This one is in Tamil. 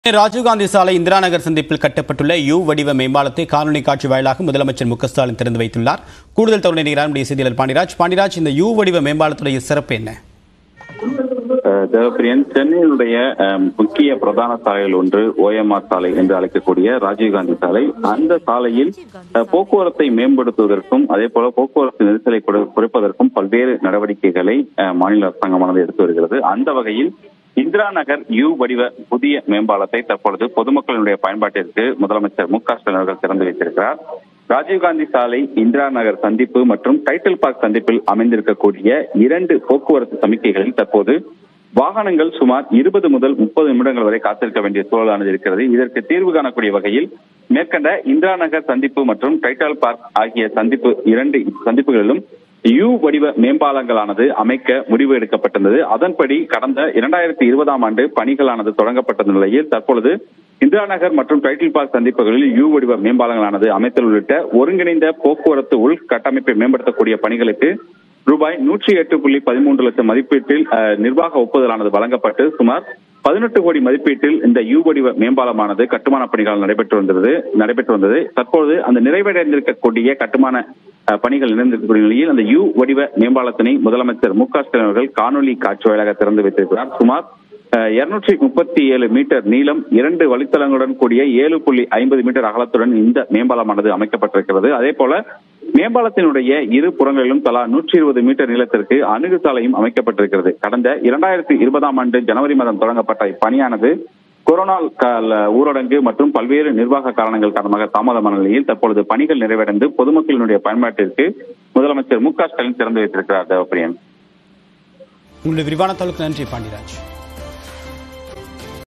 ராஜீவ்காந்தி சாலை இந்திரா நகர் சந்திப்பில் கட்டப்பட்டுள்ள யூ வடிவ மேம்பாலத்தை காணொலி காட்சி வாயிலாக முதலமைச்சர் மு க ஸ்டாலின் திறந்து வைத்துள்ளார் கூடுதல் தகவலை நிகழ்ச்சி நம்முடைய செய்தியாளர் பாண்டிராஜ் பாண்டிராஜ் இந்த யூ வடிவ மேம்பாலத்துடைய சிறப்பு என்ன அஹ் தேவப்பிரியன் சென்னையினுடைய அஹ், முக்கிய பிரதான சாலைகள் ஒன்று ஓஎம்ஆர் சாலை என்று அழைக்கக்கூடிய ராஜீவ்காந்தி சாலை அந்த சாலையில் அஹ், போக்குவரத்தை மேம்படுத்துவதற்கும் அதே போல போக்குவரத்து நெரிசலை குறை- குறைப்பதற்கும் பல்வேறு நடவடிக்கைகளை அஹ், மாநில அரசாங்கமானது எடுத்து வருகிறது அந்த வகையில் இந்திரா நகர் யூ வடிவ புதிய மேம்பாலத்தை தற்பொழுது பொதுமக்களினுடைய பயன்பாட்டிற்கு முதலமைச்சர் மு க ஸ்டாலின் அவர்கள் திறந்து வைத்திருக்கிறார் ராஜீவ்காந்தி சாலை இந்திரா நகர் சந்திப்பு மற்றும் டைட்டில் பார்க் சந்திப்பில் அமைந்திருக்கக்கூடிய இரண்டு போக்குவரத்து சமிக்கைகளில் தற்போது வாகனங்கள் சுமார் இருபது முதல் முப்பது நிமிடங்கள் வரை காத்திருக்க வேண்டிய சூழலானது இருக்கிறது இதற்கு தீர்வு காணக்கூடிய வகையில் மேற்கண்ட இந்திரா நகர் சந்திப்பு மற்றும் டைட்டால் பார்க் ஆகிய சந்திப்பு இரண்டு சந்திப்புகளிலும் யூ வடிவ மேம்பாலங்களானது அமைக்க முடிவு எடுக்கப்பட்டிருந்தது அதன்படி கடந்த இரண்டாயிரத்தி இருபதாம் ஆண்டு பணிகளானது தொடங்கப்பட்ட நிலையில் தற்பொழுது இந்திரா நகர் மற்றும் டைட்டில் பார்க் சந்திப்புகளில் யூ வடிவ மேம்பாலங்களானது அமைத்தல் உள்ளிட்ட ஒருங்கிணைந்த போக்குவரத்து உள்கட்டமைப்பை மேம்படுத்தக்கூடிய பணிகளுக்கு ரூபாய் நூற்றி எட்டு புள்ளி பதிமூன்று லட்சம் மதிப்பீட்டில் அஹ், நிர்வாக ஒப்புதலானது வழங்கப்பட்டு சுமார் பதினெட்டு கோடி மதிப்பீட்டில் இந்த யூ வடிவ மேம்பாலமானது கட்டுமான பணிகள் நடைபெற்று வந்தது நடைபெற்று வந்தது தற்போது அந்த நிறைவடைந்திருக்கக்கூடிய கட்டுமான அஹ், பணிகள் நிறைந்திருக்கக்கூடிய நிலையில் அந்த யூ வடிவ மேம்பாலத்தினை முதலமைச்சர் மு க ஸ்டாலின் அவர்கள் காணொலி காட்சி வாயிலாக திறந்து வைத்திருக்கிறார் சுமார் இருநூற்றி முப்பத்தி ஏழு மீட்டர் நீளம் இரண்டு வழித்தளங்களுடன் கூடிய ஏழு புள்ளி ஐம்பது மீட்டர் அகலத்துடன் இந்த மேம்பாலமானது அமைக்கப்பட்டிருக்கிறது அதே போல மேம்பாலத்தினுடைய இரு புறங்களிலும் தலா நூற்றி இருபது மீட்டர் நீளத்திற்கு அணுகு சாலையும் அமைக்கப்பட்டிருக்கிறது கடந்த இரண்டாயிரத்தி இருபதாம் ஆண்டு ஜனவரி மாதம் தொடங்கப்பட்ட இப்பணியானது கொரோனா கால ஊரடங்கு மற்றும் பல்வேறு நிர்வாக காரணங்கள் காரணமாக தாமதமான நிலையில் தற்பொழுது பணிகள் நிறைவடைந்து பொதுமக்களினுடைய பயன்பாட்டிற்கு முதலமைச்சர் மு க ஸ்டாலின் திறந்து வைத்திருக்கிறார் தேவப்பிரியன் உங்களுடைய விரிவான தகவலுக்கு நன்றி பாண்டிராஜ்